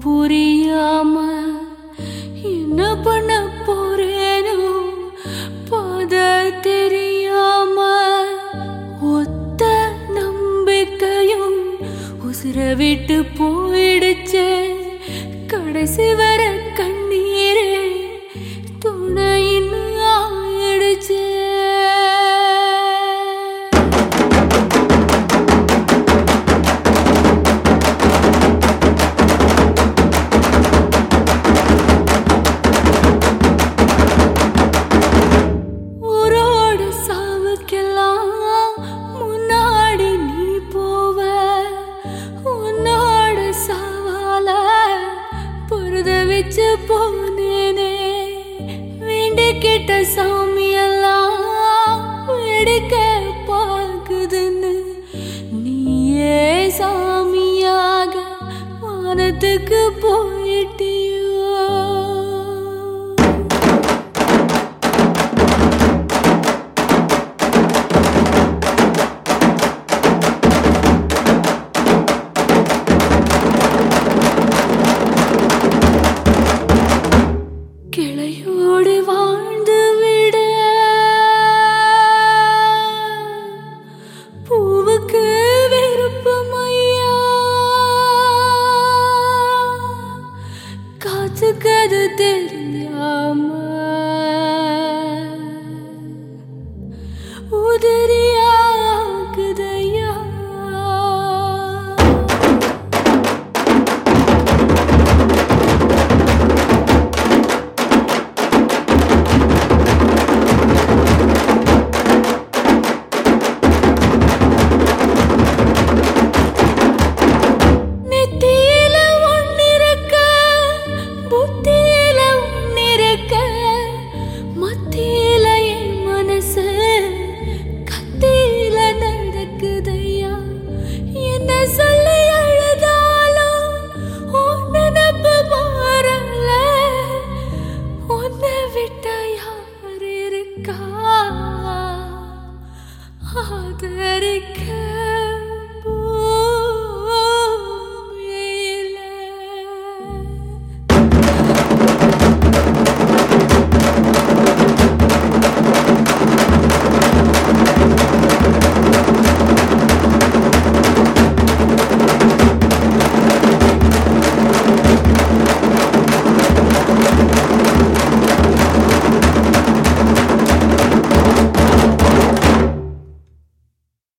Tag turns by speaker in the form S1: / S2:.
S1: புரியாம என்ன பண்ண போறேனோ பாத தெரியாம ஒத்த நம்பிக்கையும் உசுர விட்டு போயிடுச்சே கடைசி வர கண்ணீரே துணைன்னு ஆயிடுச்சே ஊரோட சாவுக்கெல்லாம் முன்னாடி நீ போவ உன்னோட சாவால பொருத வச்சு போனேனே வேண்டிக்கிட்ட சாமியெல்லாம் வேடிக்க பார்க்குதுன்னு நீயே சாமியாக வானத்துக்கு போயிட்டியோ